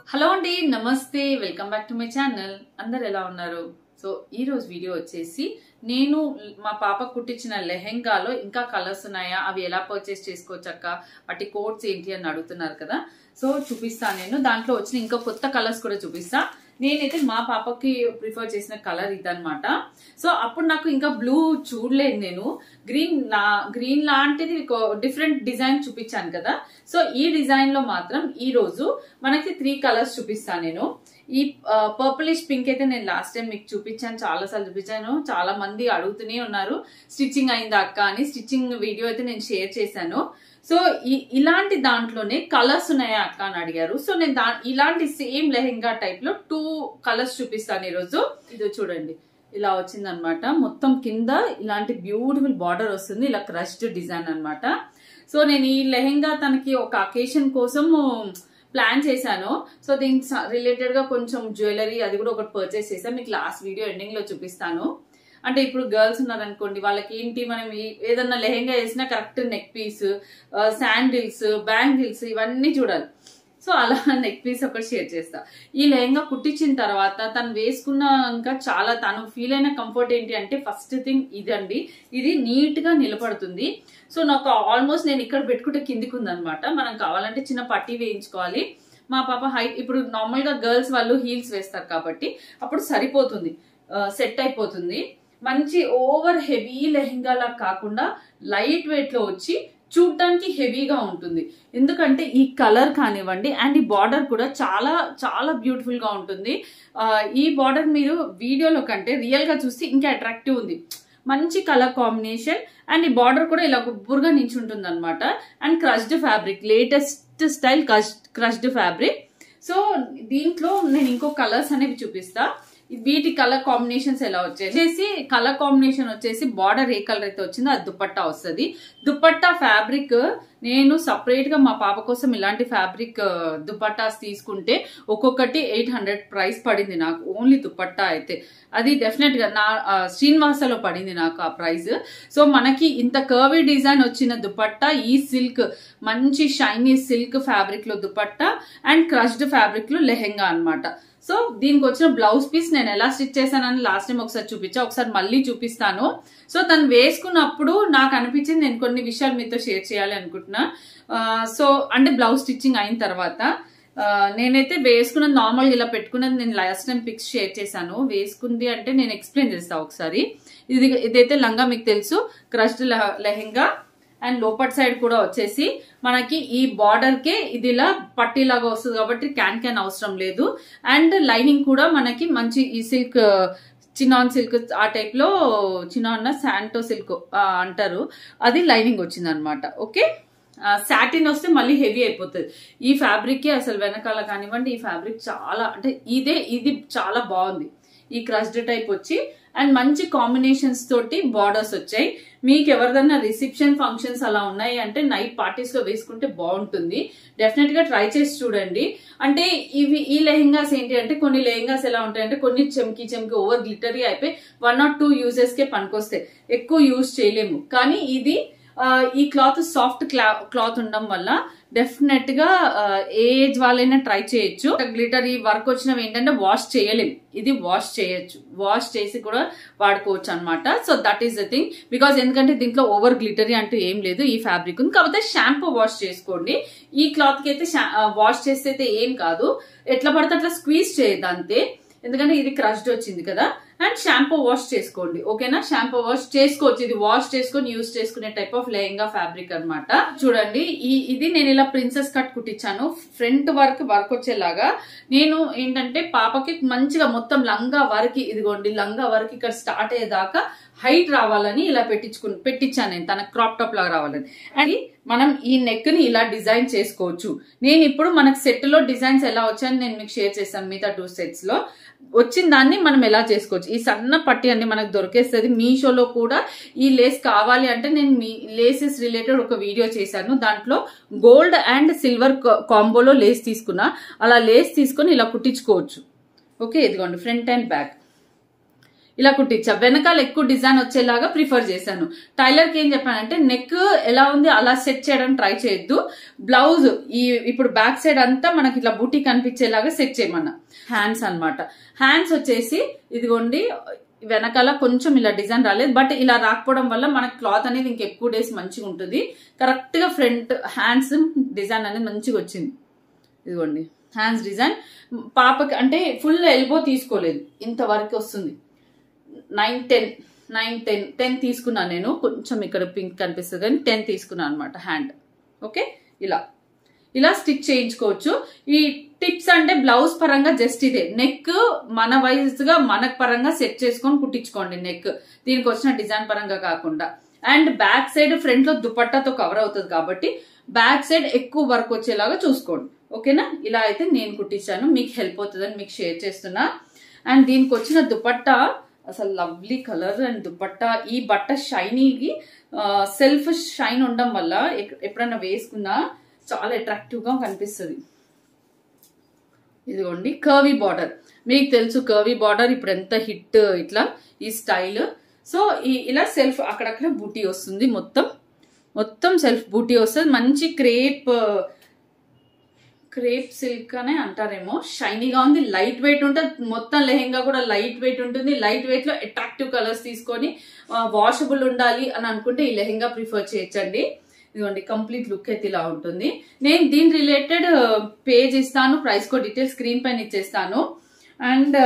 hello అండి నమస్తే welcome back to my channel అందరు ఎలా ఉన్నారు సో ఈ రోజు వీడియో వచ్చేసి నేను మా పాప కుట్టించిన లెహెంగాలో ఇంకా కలర్స్ ఉన్నాయా అవి ఎలా పర్చేస్ చేసుకోవచ్చక్క వాటి కోడ్స్ ఏంటి అని అడుగుతున్నారు కదా సో చూపిస్తాను నేను దాంట్లో వచ్చిన ఇంకా కొత్త కలర్స్ కూడా చూపిస్తా నేనైతే మా పాపకి ప్రిఫర్ చేసిన కలర్ ఇదనమాట సో అప్పుడు నాకు ఇంకా బ్లూ చూడలేదు నేను గ్రీన్ నా గ్రీన్ లాంటిది డిఫరెంట్ డిజైన్ చూపించాను కదా సో ఈ డిజైన్ లో మాత్రం ఈ రోజు మనకి త్రీ కలర్స్ చూపిస్తాను నేను ఈ పర్పులిష్ పింక్ అయితే నేను లాస్ట్ టైం మీకు చూపించాను చాలా సార్లు చూపించాను చాలా మంది అడుగుతూనే ఉన్నారు స్టిచ్చింగ్ అయిందా అక్క అని స్టిచ్చింగ్ వీడియో అయితే నేను షేర్ చేశాను సో ఇలాంటి దాంట్లోనే కలర్స్ ఉన్నాయా అక్క అని అడిగారు సో నేను దా ఇలాంటి సేమ్ లెహెంగా టైప్ లో టూ కలర్స్ చూపిస్తాను ఈరోజు ఇది చూడండి ఇలా వచ్చింది అనమాట మొత్తం కింద ఇలాంటి బ్యూటిఫుల్ బార్డర్ వస్తుంది ఇలా క్రష్డ్ డిజైన్ అనమాట సో నేను ఈ లెహెంగా తనకి ఒక అకేషన్ కోసం ప్లాన్ చేశాను సో దీనికి రిలేటెడ్ గా కొంచెం జ్యువెలరీ అది కూడా ఒకటి పర్చేస్ చేశాను మీకు లాస్ట్ వీడియో ఎండింగ్ లో చూపిస్తాను అంటే ఇప్పుడు గర్ల్స్ ఉన్నారనుకోండి వాళ్ళకి ఏంటి మనం ఏదన్నా లెహెంగా వేసినా correct neck piece sandals bangles ఇవన్నీ చూడాలి సో అలా నెక్ పీస్ ఒకటి షేర్ చేస్తా ఈ లెహంగా కుట్టించిన తర్వాత తను వేసుకున్నాక చాలా తను ఫీల్ అయిన కంఫర్ట్ ఏంటి అంటే ఫస్ట్ థింగ్ ఇదండి ఇది నీట్ గా నిలబడుతుంది సో నాకు ఆల్మోస్ట్ నేను ఇక్కడ పెట్టుకుంటే కిందికి ఉందనమాట మనం కావాలంటే చిన్న పట్టీ వేయించుకోవాలి మా పాప హైట్ ఇప్పుడు నార్మల్ గా గర్ల్స్ వాళ్ళు హీల్స్ వేస్తారు కాబట్టి అప్పుడు సరిపోతుంది సెట్ అయిపోతుంది మంచి ఓవర్ హెవీ లెహెంగాలా కాకుండా లైట్ వెయిట్ లో వచ్చి చూడటానికి హెవీగా ఉంటుంది ఎందుకంటే ఈ కలర్ కానివ్వండి అండ్ ఈ బార్డర్ కూడా చాలా చాలా బ్యూటిఫుల్ గా ఉంటుంది ఈ బార్డర్ మీరు వీడియోలో కంటే రియల్ గా చూస్తే ఇంకా అట్రాక్టివ్ ఉంది మంచి కలర్ కాంబినేషన్ అండ్ ఈ బార్డర్ కూడా ఇలా గుబ్బురుగా నించుంటుంది అనమాట and crushed fabric latest style crushed fabric so దీంట్లో నేను ఇంకో కలర్స్ అనేవి చూపిస్తా వీటి కలర్ కాంబినేషన్స్ ఎలా వచ్చాయి వచ్చేసి కలర్ కాంబినేషన్ వచ్చేసి బార్డర్ ఏ కలర్ అయితే వచ్చిందో అది దుపట్టా వస్తుంది దుపట్టా ఫ్యాబ్రిక్ నేను సపరేట్ గా మా పాప కోసం ఇలాంటి ఫ్యాబ్రిక్ దుపట్టాస్ తీసుకుంటే ఒక్కొక్కటి ఎయిట్ హండ్రెడ్ ప్రైస్ పడింది నాకు ఓన్లీ దుపట్టా అయితే అది డెఫినెట్ గా నా శ్రీనివాసలో పడింది నాకు ఆ ప్రైస్ సో మనకి ఇంత కర్వీ డిజైన్ వచ్చిన దుపట్టా ఈ సిల్క్ మంచి షైనీ సిల్క్ ఫ్యాబ్రిక్ లో దుపట్టా అండ్ క్రష్డ్ ఫ్యాబ్రిక్ లో లెహెంగా అనమాట సో దీనికి వచ్చిన బ్లౌజ్ పీస్ నేను ఎలా స్టిచ్ చేశానని లాస్ట్ టైం ఒకసారి చూపించా ఒకసారి మళ్ళీ చూపిస్తాను సో తను వేసుకున్నప్పుడు నాకు అనిపించింది నేను కొన్ని విషయాలు మీతో షేర్ చేయాలి అనుకుంటున్నా సో అంటే బ్లౌజ్ స్టిచ్చింగ్ అయిన తర్వాత నేనైతే వేసుకున్నది నార్మల్గా ఇలా పెట్టుకున్నది నేను లాస్ట్ టైం పిక్స్ షేర్ చేశాను వేసుకుంది అంటే నేను ఎక్స్ప్లెయిన్ చేస్తాను ఒకసారి ఇది ఇదైతే లంగా మీకు తెలుసు క్రష్డ్ లెహెంగా అండ్ లోపట్ సైడ్ కూడా వచ్చేసి మనకి ఈ బార్డర్ కే ఇది ఇలా పట్టీలాగా వస్తుంది కాబట్టి క్యాన్ క్యాన్ అవసరం లేదు అండ్ లైనింగ్ కూడా మనకి మంచి ఈ సిల్క్ చినాన్ సిల్క్ ఆ టైప్ లో చినాన్న శాంటో సిల్క్ అంటారు అది లైనింగ్ వచ్చింది అనమాట ఓకే సాటిన్ వస్తే మళ్ళీ హెవీ అయిపోతుంది ఈ ఫ్యాబ్రిక్ అసలు వెనకాల కానివ్వండి ఈ ఫ్యాబ్రిక్ చాలా అంటే ఇదే ఇది చాలా బాగుంది ఈ క్రష్డ్ టైప్ వచ్చి అండ్ మంచి కాంబినేషన్స్ తోటి బార్డర్స్ వచ్చాయి మీకు ఎవరిదన్నా రిసెప్షన్ ఫంక్షన్స్ అలా ఉన్నాయి అంటే నైట్ పార్టీస్ లో వేసుకుంటే బాగుంటుంది డెఫినెట్ గా ట్రై చేసి చూడండి అంటే ఇవి ఈ లెహెంగాస్ ఏంటి అంటే కొన్ని లెహెంగాస్ ఎలా ఉంటాయంటే కొన్ని చెమ్కి చెమ్కి ఓవర్ గ్లిటరీ అయిపోయి వన్ ఆర్ టూ యూజెస్ కే పనికొస్తాయి ఎక్కువ యూజ్ చేయలేము కానీ ఇది ఈ క్లాత్ సాఫ్ట్ క్లాత్ ఉండడం వల్ల డెఫినెట్ గా ఏజ్ వాళ్ళైనా ట్రై చేయొచ్చు గ్లిటర్ ఈ వర్క్ వచ్చినవి ఏంటంటే వాష్ చేయలేం ఇది వాష్ చేయొచ్చు వాష్ చేసి కూడా వాడుకోవచ్చు అనమాట so that is the thing because ఎందుకంటే దీంట్లో ఓవర్ గ్లిటరీ అంటూ ఏం లేదు ఈ ఫ్యాబ్రిక్ ఉంది కాకపోతే షాంపూ వాష్ చేసుకోండి ఈ క్లాత్ కి అయితే వాష్ చేస్తే అయితే ఏం కాదు ఎట్లా పడితే అట్లా స్క్వీజ్ చేయదు అంతే ఎందుకంటే ఇది క్రష్డ్ వచ్చింది కదా అండ్ షాంపూ వాష్ చేసుకోండి ఓకేనా షాంపూ వాష్ చేసుకోవచ్చు ఇది వాష్ చేసుకొని యూజ్ చేసుకునే టైప్ ఆఫ్ లెహంగా ఫ్యాబ్రిక్ అనమాట చూడండి ఈ ఇది నేను ఇలా ప్రిన్సెస్ కట్ కుట్టించాను ఫ్రంట్ వర్క్ వర్క్ వచ్చేలాగా నేను ఏంటంటే పాపకి మంచిగా మొత్తం లంగా వరకు ఇదిగోండి లంగా వరకు ఇక్కడ స్టార్ట్ అయ్యేదాకా హైట్ రావాలని ఇలా పెట్టించుకు పెట్టించాను నేను తన క్రాప్ టాప్ లాగా రావాలని అండ్ మనం ఈ నెక్ ని ఇలా డిజైన్ చేసుకోవచ్చు నేను ఇప్పుడు మనకు సెట్ లో డిజైన్స్ ఎలా వచ్చాయని నేను మీకు షేర్ చేశాను మిగతా టూ సెట్స్ లో వచ్చిన దాన్ని మనం ఎలా చేసుకోవచ్చు ఈ సన్న పట్టి అన్ని మనకు దొరికేస్తుంది మీషోలో కూడా ఈ లేస్ కావాలి అంటే నేను మీ లేసెస్ రిలేటెడ్ ఒక వీడియో చేశాను దాంట్లో గోల్డ్ అండ్ సిల్వర్ కాంబోలో లేస్ తీసుకున్నా అలా లేస్ తీసుకొని ఇలా కుట్టించుకోవచ్చు ఓకే ఇదిగోండి ఫ్రంట్ అండ్ బ్యాక్ ఇలా కుట్టించా వెనకాల ఎక్కువ డిజైన్ వచ్చేలాగా ప్రిఫర్ చేశాను టైలర్ కి ఏం చెప్పానంటే నెక్ ఎలా ఉంది అలా సెట్ చేయడం ట్రై చేయొద్దు బ్లౌజ్ ఈ ఇప్పుడు బ్యాక్ సైడ్ అంతా మనకి ఇట్లా బూటీ కనిపించేలాగా సెట్ చేయమన్నా హ్యాండ్స్ అన్నమాట హ్యాండ్స్ వచ్చేసి ఇదిగోండి వెనకాల కొంచెం ఇలా డిజైన్ రాలేదు బట్ ఇలా రాకపోవడం వల్ల మనకి క్లాత్ అనేది ఇంక ఎక్కువ డేస్ మంచిగా ఉంటుంది కరెక్ట్ గా ఫ్రంట్ హ్యాండ్స్ డిజైన్ అనేది మంచిగా వచ్చింది ఇదిగోండి హ్యాండ్స్ డిజైన్ పాపకి అంటే ఫుల్ ఎల్బో తీసుకోలేదు ఇంతవరకు వస్తుంది nine ten nine ten ten తీసుకున్నాను నేను కొంచెం ఇక్కడ పింక్ కనిపిస్తుంది కానీ టెన్ తీసుకున్నాను అనమాట హ్యాండ్ ఓకే ఇలా ఇలా స్టిచ్ చేయించుకోవచ్చు ఈ టిప్స్ అంటే బ్లౌజ్ పరంగా జస్ట్ ఇదే నెక్ మన వైజ్ గా మన పరంగా సెట్ చేసుకొని కుట్టించుకోండి నెక్ దీనికి వచ్చిన డిజైన్ పరంగా కాకుండా అండ్ బ్యాక్ సైడ్ ఫ్రంట్ లో దుపట్టాతో కవర్ అవుతుంది కాబట్టి బ్యాక్ సైడ్ ఎక్కువ వర్క్ వచ్చేలాగా చూసుకోండి ఓకేనా ఇలా అయితే నేను కుట్టించాను మీకు హెల్ప్ అవుతుందని మీకు షేర్ చేస్తున్నా అండ్ దీనికి వచ్చిన దుపట్టా అసలు లవ్లీ కలర్ అండ్ దుపట్టా ఈ బట్ట షైనీకి సెల్ఫ్ షైన్ ఉండడం వల్ల ఎక్- ఎప్పుడైనా వేసుకున్నా చాలా అట్రాక్టివ్ గా కనిపిస్తుంది ఇదిగోండి కర్వీ బార్డర్ మీకు తెలుసు కర్వీ బార్డర్ ఇప్పుడు ఎంత హిట్ ఇట్లా ఈ స్టైల్ సో ఈ ఇలా సెల్ఫ్ అక్కడక్కడ బూటీ వస్తుంది మొత్తం మొత్తం సెల్ఫ్ బూటీ వస్తుంది మంచి క్రేప్ క్రేప్ సిల్క్ అనే అంటారేమో షైనీగా ఉంది లైట్ వెయిట్ ఉంటుంది మొత్తం లెహెంగా కూడా లైట్ వెయిట్ ఉంటుంది లైట్ వెయిట్ లో అట్రాక్టివ్ కలర్స్ తీసుకొని వాషబుల్ ఉండాలి అని అనుకుంటే ఈ లెహెంగా ప్రిఫర్ చేయొచ్చండి ఇదిగోండి కంప్లీట్ లుక్ అయితే ఇలా ఉంటుంది నేను దీని రిలేటెడ్ పేజ్ ఇస్తాను ప్రైస్ కో డీటెయిల్స్ స్క్రీన్ పైన ఇచ్చేస్తాను అండ్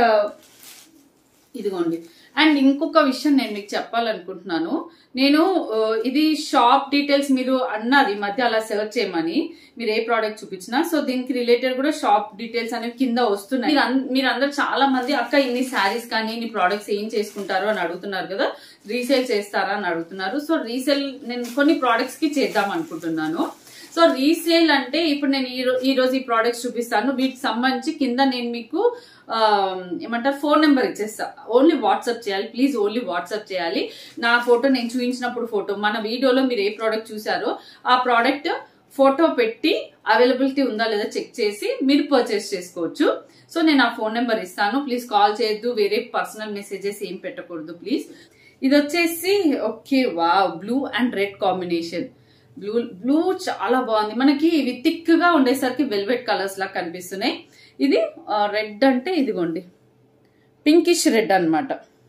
ఇదిగోండి అండ్ ఇంకొక విషయం నేను మీకు చెప్పాలనుకుంటున్నాను నేను ఆ, ఇది షాప్ డీటెయిల్స్ మీరు అన్నారు ఈ మధ్య అలా సెర్చ్ చేయమని మీరు ఏ ప్రోడక్ట్ చూపించినా సో దీనికి రిలేటెడ్ కూడా షాప్ డీటెయిల్స్ అనేవి కింద వస్తున్నాయి మీరు అన్- మీరు అందరు చాలా మంది అక్క ఇన్ని శారీస్ కానీ ఇన్ని ప్రోడక్ట్స్ ఏం చేసుకుంటారు అని అడుగుతున్నారు కదా రీసేల్ చేస్తారా అని అడుగుతున్నారు సో రీసేల్ నేను కొన్ని ప్రోడక్ట్స్ కి చేద్దాం అనుకుంటున్నాను సో రీసేల్ అంటే ఇప్పుడు నేను ఈ రో- ఈ రోజు ఈ ప్రోడక్ట్స్ చూపిస్తాను వీటికి సంబంధించి కింద నేను మీకు ఆ, ఏమంటారు ఫోన్ నెంబర్ ఇచ్చేస్తా ఓన్లీ వాట్సాప్ చేయాలి ప్లీజ్ ఓన్లీ వాట్సాప్ చేయాలి నా ఫోటో నేను చూపించినప్పుడు ఫోటో మన వీడియోలో మీరు ఏ ప్రోడక్ట్ చూసారో ఆ ప్రోడక్ట్ ఫోటో పెట్టి అవైలబిలిటీ ఉందా లేదా చెక్ చేసి మీరు పర్చేస్ చేసుకోవచ్చు సో నేను ఆ ఫోన్ నెంబర్ ఇస్తాను ప్లీజ్ కాల్ చేయొద్దు వేరే పర్సనల్ మెసేజెస్ ఏం పెట్టకూడదు ప్లీజ్ ఇది వచ్చేసి ఓకే వా blue and red combination blue blue చాలా బాగుంది మనకి ఇవి థిక్ గా ఉండేసరికి వెల్వెట్ కలర్స్ లా కనిపిస్తున్నాయి ఇది రెడ్ అంటే ఇదిగోండి పింకిష్ రెడ్ అన్నమాట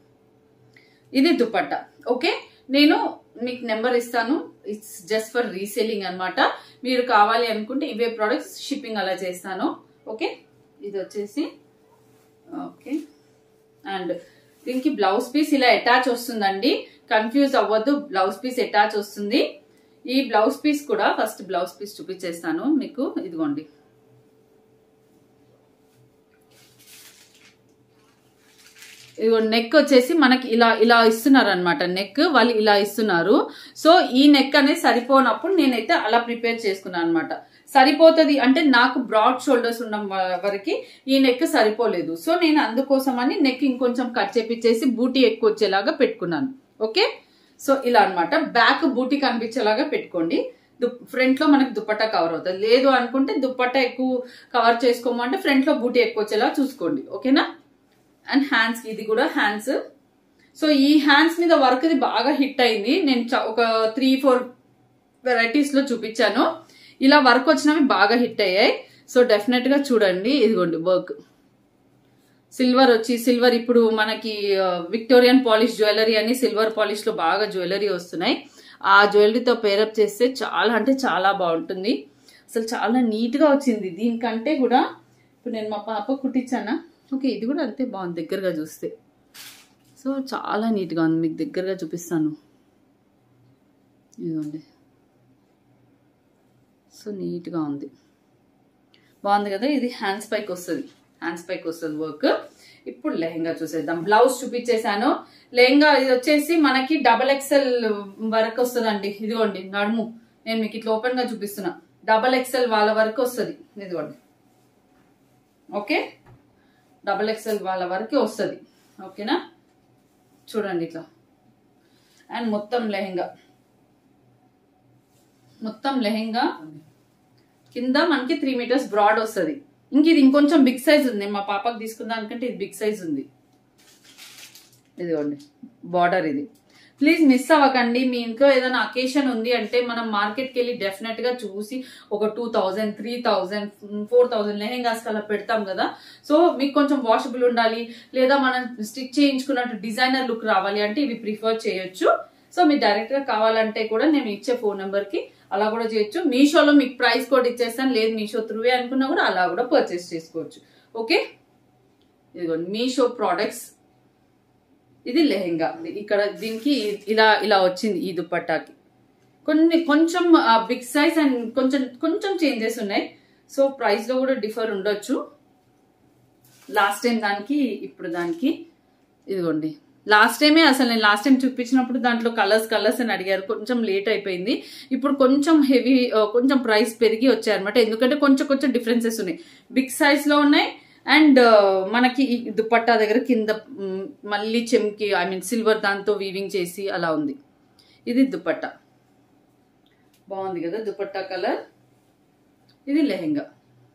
ఇది దుపట్టా ఓకే నేను మీకు నెంబర్ ఇస్తాను ఇట్స్ జస్ట్ ఫర్ రీసేలింగ్ అన్నమాట మీరు కావాలి అనుకుంటే ఇవే ప్రొడక్ట్స్ షిప్పింగ్ అలా చేస్తాను ఓకే ఇది వచ్చేసి ఓకే అండ్ దీనికి బ్లౌజ్ పీస్ ఇలా అటాచ్ వస్తుందండి కన్ఫ్యూజ్ అవ్వద్దు బ్లౌజ్ పీస్ అటాచ్ వస్తుంది ఈ బ్లౌజ్ పీస్ కూడా ఫస్ట్ బ్లౌజ్ పీస్ చూపించేస్తాను మీకు ఇదిగోండి ఇదిగో నెక్ వచ్చేసి మనకి ఇలా ఇలా ఇస్తున్నారు అనమాట నెక్ వాళ్ళు ఇలా ఇస్తున్నారు సో ఈ నెక్ అనేది సరిపోనప్పుడు నేనైతే అలా ప్రిపేర్ చేసుకున్నాను అనమాట సరిపోతుంది అంటే నాకు బ్రాడ్ షోల్డర్స్ ఉన్న వరకు ఈ నెక్ సరిపోలేదు సో నేను అందుకోసమని నెక్ ఇంకొంచెం కట్ చేపించేసి బూటీ ఎక్కువ వచ్చేలాగా పెట్టుకున్నాను ఓకే సో ఇలా అన్నమాట బ్యాక్ బూటీ కనిపించేలాగా పెట్టుకోండి ఫ్రంట్ లో మనకి దుప్పట్టా కవర్ అవుతుంది లేదు అనుకుంటే దుప్పట్టా ఎక్కువ కవర్ చేసుకోమంటే ఫ్రంట్ లో బూటీ ఎక్కువ వచ్చేలా చూసుకోండి ఓకేనా అండ్ హ్యాండ్స్ ఇది కూడా హ్యాండ్స్ సో ఈ హ్యాండ్స్ మీద వర్క్ ఇది బాగా హిట్ అయింది నేను చ- ఒక త్రీ ఫోర్ వెరైటీస్ లో చూపించాను ఇలా వర్క్ వచ్చినవి బాగా హిట్ అయ్యాయి సో డెఫినెట్ గా చూడండి ఇదిగోండి వర్క్ సిల్వర్ వచ్చి సిల్వర్ ఇప్పుడు మనకి ఆ, విక్టోరియన్ పాలిష్ జ్యువెలరీ అని సిల్వర్ పాలిష్ లో బాగా జ్యువెలరీ వస్తున్నాయి ఆ జ్యువెలరీతో పేరప్ చేస్తే చాలా అంటే చాలా బాగుంటుంది అసలు చాలా నీట్ గా వచ్చింది దీనికంటే కూడా ఇప్పుడు నేను మా పాప కుట్టించానా ఓకే ఇది కూడా అంతే బాగుంది దగ్గరగా చూస్తే సో చాలా నీట్గా ఉంది మీకు దగ్గరగా చూపిస్తాను ఇదిగోండి సో నీట్గా ఉంది బాగుంది కదా ఇది హ్యాండ్స్ పైకి వస్తుంది హ్యాండ్స్ పైకి వస్తుంది వర్క్ ఇప్పుడు లెహంగా చూసేద్దాం బ్లౌజ్ చూపించేశాను లెహంగా ఇది వచ్చేసి మనకి డబల్ ఎక్సెల్ వర్క్ వస్తుందండి ఇదిగోండి నడుము నేను మీకు ఇట్లా ఓపెన్ గా చూపిస్తున్నా డబల్ ఎక్సెల్ వాళ్ళ వరకు వస్తుంది ఇదిగోండి ఓకే డబల్ ఎక్సెల్ వాళ్ళ వరకు వస్తుంది ఓకేనా చూడండి ఇట్లా అండ్ మొత్తం లెహంగా మొత్తం లెహంగా కింద మనకి త్రీ మీటర్స్ బ్రాడ్ వస్తుంది ఇంక ఇది ఇంకొంచెం బిగ్ సైజ్ ఉంది మా పాపకి తీసుకున్న దానికంటే ఇది బిగ్ సైజ్ ఉంది ఇదిగోండి బార్డర్ ఇది ప్లీజ్ మిస్ అవ్వకండి మీ ఇంట్లో ఏదైనా అకేషన్ ఉంది అంటే మనం మార్కెట్కి వెళ్ళి డెఫినెట్ గా చూసి ఒక two thousand three thousand four thousand lehengas అలా పెడతాం కదా సో మీకు కొంచెం వాషబుల్ ఉండాలి లేదా మనం స్టిచ్ చేయించుకున్నట్టు డిజైనర్ లుక్ రావాలి అంటే ఇవి ప్రిఫర్ చేయొచ్చు సో మీరు డైరెక్ట్ గా కావాలంటే కూడా నేను ఇచ్చే ఫోన్ నెంబర్ కి అలా కూడా చేయొచ్చు మీషోలో మీకు ప్రైస్ కోడ్ ఇచ్చేస్తాను లేదు మీషో త్రూవే అనుకున్నా కూడా అలా కూడా పర్చేస్ చేసుకోవచ్చు ఓకే ఇదిగోండి మీషో ప్రోడక్ట్స్ ఇది లెహెంగా ఇక్కడ దీనికి ఇలా ఇలా వచ్చింది ఈ దుపట్టాకి కొన్ని కొంచెం బిగ్ సైజ్ అండ్ కొంచెం కొంచెం చేంజెస్ ఉన్నాయి సో ప్రైస్ లో కూడా డిఫర్ ఉండొచ్చు లాస్ట్ టైం దానికి ఇప్పుడు దానికి ఇదిగోండి లాస్ట్ టైమే అసలు నేను లాస్ట్ టైం చూపించినప్పుడు దాంట్లో కలర్స్ కలర్స్ అని అడిగారు కొంచెం లేట్ అయిపోయింది ఇప్పుడు కొంచెం హెవీ కొంచెం ప్రైస్ పెరిగి వచ్చాయి అనమాట ఎందుకంటే కొంచెం కొంచెం డిఫరెన్సెస్ ఉన్నాయి బిగ్ సైజ్ లో ఉన్నాయి అండ్ మనకి ఈ దుపట్టా దగ్గర కింద మ్, మళ్ళీ చెమ్కి ఐ మీన్ సిల్వర్ దాంతో వీవింగ్ చేసి అలా ఉంది ఇది దుపట్టా బాగుంది కదా దుపట్టా కలర్ ఇది lehenga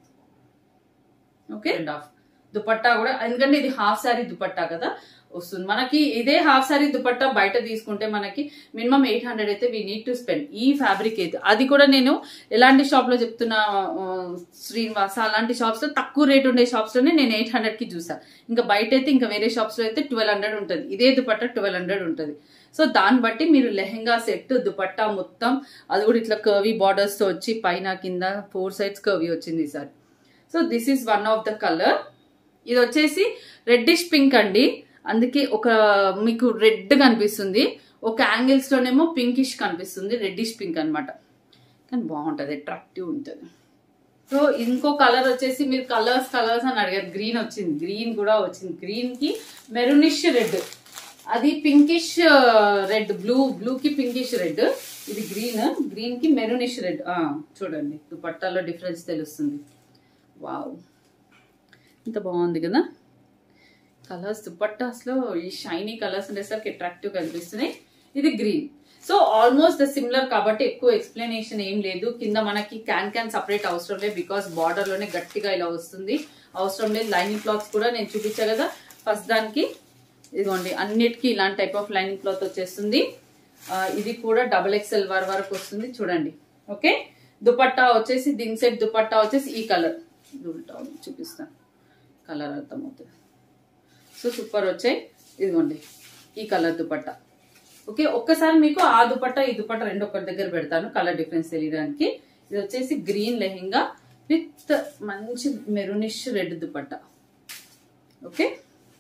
okay and half dupatta కూడా ఎందుకంటే ఇది హాఫ్ సారీ దుపట్టా కదా వస్తుంది మనకి ఇదే హాఫ్ సారీ దుపట్టా బయట తీసుకుంటే మనకి మినిమం ఎయిట్ హండ్రెడ్ అయితే వీ నీడ్ టు స్పెండ్ ఈ ఫ్యాబ్రిక్ అయితే అది కూడా నేను ఎలాంటి షాప్ లో చెప్తున్నా ఆ, శ్రీనివాస అలాంటి షాప్స్ లో తక్కువ రేట్ ఉండే షాప్స్ లోనే నేను ఎయిట్ హండ్రెడ్ కి చూసా ఇంకా బయట అయితే ఇంకా వేరే షాప్స్ లో అయితే ట్వెల్వ్ హండ్రెడ్ ఉంటుంది ఇదే దుపట్టా ట్వెల్వ్ హండ్రెడ్ ఉంటుంది సో దాన్ని బట్టి మీరు లెహెంగా సెట్ దుపట్టా మొత్తం అది కూడా ఇట్లా కర్వీ బార్డర్స్ తో వచ్చి పైన కింద ఫోర్ సైడ్స్ కర్వీ వచ్చింది ఈసారి so this is one of the colour ఇది వచ్చేసి రెడ్డిష్ పింక్ అండి అందుకే ఒక మీకు రెడ్ కనిపిస్తుంది ఒక యాంగిల్స్ లోనేమో పింకిష్ కనిపిస్తుంది రెడ్డిష్ పింక్ అన్నమాట కానీ బాగుంటది అట్రాక్టివ్ ఉంటుంది సో ఇంకో కలర్ వచ్చేసి మీరు కలర్స్ కలర్స్ అని అడిగారు గ్రీన్ వచ్చింది గ్రీన్ కూడా వచ్చింది గ్రీన్ కి మెరూనిష్ రెడ్ అది పింకిష్ రెడ్ బ్లూ బ్లూ కి పింకిష్ రెడ్ ఇది గ్రీన్ గ్రీన్ కి మెరూనిష్ రెడ్ చూడండి దుపట్టాలో డిఫరెన్స్ తెలుస్తుంది వావ్ ఇంత బాగుంది కదా కలర్స్ దుపట్టాస్లో ఈ షైనీ కలర్స్ ఉండేసరికి అట్రాక్టివ్ కనిపిస్తున్నాయి ఇది green so almost the similar కాబట్టి ఎక్కువ ఎక్స్ప్లెనేషన్ ఏం లేదు కింద మనకి క్యాన్ క్యాన్ సపరేట్ అవసరం లేదు బికాస్ బార్డర్ లోనే గట్టిగా ఇలా వస్తుంది అవసరం లేదు లైనింగ్ క్లాత్స్ కూడా నేను చూపించా కదా ఫస్ట్ దానికి ఇదిగోండి అన్నిటికీ ఇలాంటి టైప్ ఆఫ్ లైనింగ్ క్లాత్ వచ్చేస్తుంది ఆ, ఇది కూడా డబుల్ ఎక్స్ఎల్ వర్ వరకు వస్తుంది చూడండి ఓకే దుపట్టా వచ్చేసి దీని సెట్ దుపట్టా వచ్చేసి ఈ కలర్ ఉల్టా ఉంది, చూపిస్తాను కలర్ అర్థమవుతుంది సో సూపర్ వచ్చాయి ఇదిగోండి ఈ కలర్ దుపట్టా ఓకే ఒక్కసారి మీకు ఆ దుపట్టా ఈ దుపట్టా రెండు ఒకటి దగ్గర పెడతాను కలర్ డిఫరెన్స్ తెలియడానికి ఇది వచ్చేసి గ్రీన్ లెహెంగా విత్ మంచి మెరూనిష్ రెడ్ దుపట్టా ఓకే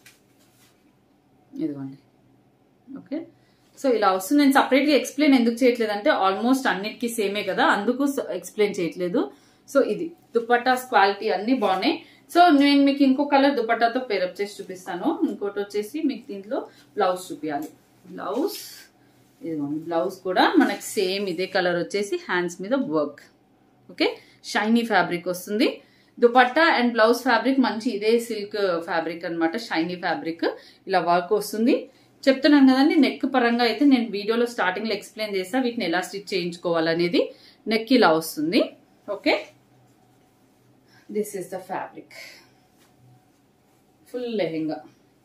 ఇదిగోండి ఓకే సో ఇలా వస్తుంది నేను సపరేట్గా ఎక్స్ప్లెయిన్ ఎందుకు చేయట్లేదు అంటే ఆల్మోస్ట్ అన్నిటికీ సేమే కదా అందుకు ఎక్స్ప్లెయిన్ చేయట్లేదు సో ఇది దుపట్టాస్ క్వాలిటీ అన్ని బాగున్నాయి సో నేను మీకు ఇంకో కలర్ దుపట్టాతో పేరప్ చేసి చూపిస్తాను ఇంకోటి వచ్చేసి మీకు దీంట్లో బ్లౌజ్ చూపించాలి బ్లౌజ్ ఇదిగోండి బ్లౌజ్ కూడా మనకి సేమ్ ఇదే కలర్ వచ్చేసి హ్యాండ్స్ మీద వర్క్ ఓకే షైనీ ఫ్యాబ్రిక్ వస్తుంది దుపట్టా అండ్ బ్లౌజ్ ఫ్యాబ్రిక్ మంచి ఇదే సిల్క్ ఫ్యాబ్రిక్ అన్నమాట షైనీ ఫ్యాబ్రిక్ ఇలా వర్క్ వస్తుంది చెప్తున్నాను కదండి నెక్ పరంగా అయితే నేను వీడియోలో స్టార్టింగ్ లో ఎక్స్ప్లెయిన్ చేస్తా వీటిని ఎలా స్టిచ్ చేయించుకోవాలనేది నెక్ ఇలా వస్తుంది okay this is the fabric full lehenga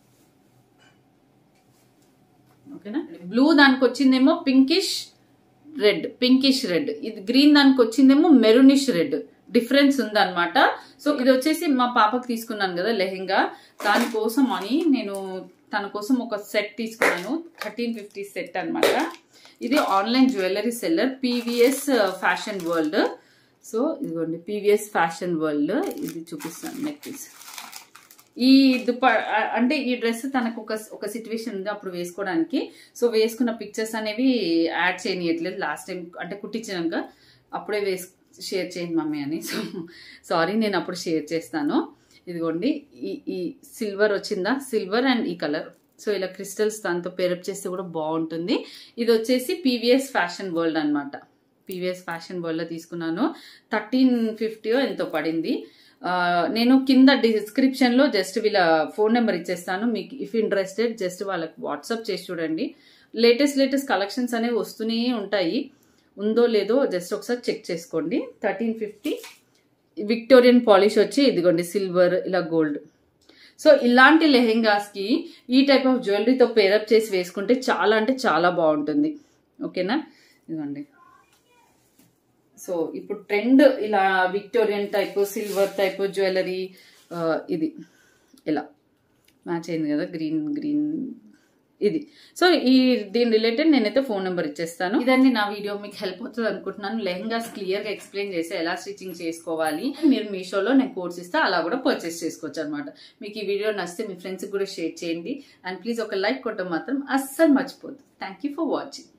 ఓకేనా బ్లూ దానికి వచ్చిందేమో పింకిష్ రెడ్ పింకిష్ రెడ్ ఇది గ్రీన్ దానికి వచ్చిందేమో మెరూనిష్ రెడ్ డిఫరెన్స్ ఉందన్నమాట సో ఇది వచ్చేసి మా పాపకి తీసుకున్నాను కదా లెహెంగా దానికోసం అని నేను తన కోసం ఒక సెట్ తీసుకున్నాను థర్టీన్ ఫిఫ్టీ సెట్ అన్నమాట ఇది online jewellery seller PVS fashion world so ఇదిగోండి పీవీఎస్ ఫ్యాషన్ వరల్డ్ ఇది చూపిస్తాను నెక్ పీస్ ఈ దుప్ప అంటే ఈ డ్రెస్ తనకు ఒక ఒక సిచ్యువేషన్ ఉంది అప్పుడు వేసుకోవడానికి సో వేసుకున్న పిక్చర్స్ అనేవి యాడ్ చేయనియట్లేదు లాస్ట్ టైం అంటే కుట్టించినాక అప్పుడే వేసు షేర్ చేయండి మమ్మీ అని సో సారీ నేను అప్పుడు షేర్ చేస్తాను ఇదిగోండి ఈ ఈ సిల్వర్ వచ్చిందా సిల్వర్ అండ్ ఈ కలర్ సో ఇలా క్రిస్టల్స్ దాంతో పేరప్ చేస్తే కూడా బాగుంటుంది ఇది వచ్చేసి పీవీఎస్ ఫ్యాషన్ వరల్డ్ అనమాట పీవీఎస్ ఫ్యాషన్ వరల్డ్లో తీసుకున్నాను థర్టీన్ ఫిఫ్టీ ఎంతో పడింది ఆ, నేను కింద డిస్క్రిప్షన్ లో జస్ట్ వీళ్ళ ఫోన్ నెంబర్ ఇచ్చేస్తాను మీకు ఇఫ్ ఇంట్రెస్టెడ్ జస్ట్ వాళ్ళకి వాట్సాప్ చేసి చూడండి లేటెస్ట్ లేటెస్ట్ కలెక్షన్స్ అనేవి వస్తూనే ఉంటాయి ఉందో లేదో జస్ట్ ఒకసారి చెక్ చేసుకోండి థర్టీన్ ఫిఫ్టీ విక్టోరియన్ పాలిష్ వచ్చి ఇదిగోండి సిల్వర్ ఇలా గోల్డ్ సో ఇలాంటి లెహెంగాస్కి ఈ టైప్ ఆఫ్ జ్యువెలరీతో పేరప్ చేసి వేసుకుంటే చాలా అంటే చాలా బాగుంటుంది ఓకేనా ఇదిగోండి సో ఇప్పుడు ట్రెండ్ ఇలా Victorian type silver type jewellery ఇది ఇలా మ్యాచ్ అయింది కదా గ్రీన్ గ్రీన్ ఇది సో ఈ దీని రిలేటెడ్ నేనైతే ఫోన్ నెంబర్ ఇచ్చేస్తాను ఇదండి నా వీడియో మీకు హెల్ప్ అవుతుంది అనుకుంటున్నాను లెహంగాస్ క్లియర్ గా ఎక్స్ప్లెయిన్ చేసి ఎలా స్టిచ్చింగ్ చేసుకోవాలి మీరు మీషోలో నేను కోర్స్ ఇస్తే అలా కూడా పర్చేస్ చేసుకోవచ్చు అనమాట మీకు ఈ వీడియో నచ్చితే మీ ఫ్రెండ్స్కి కూడా షేర్ చేయండి అండ్ ప్లీజ్ ఒక లైక్ కొట్టడం మాత్రం అస్సలు మర్చిపోద్దు థ్యాంక్ యూ ఫర్ వాచింగ్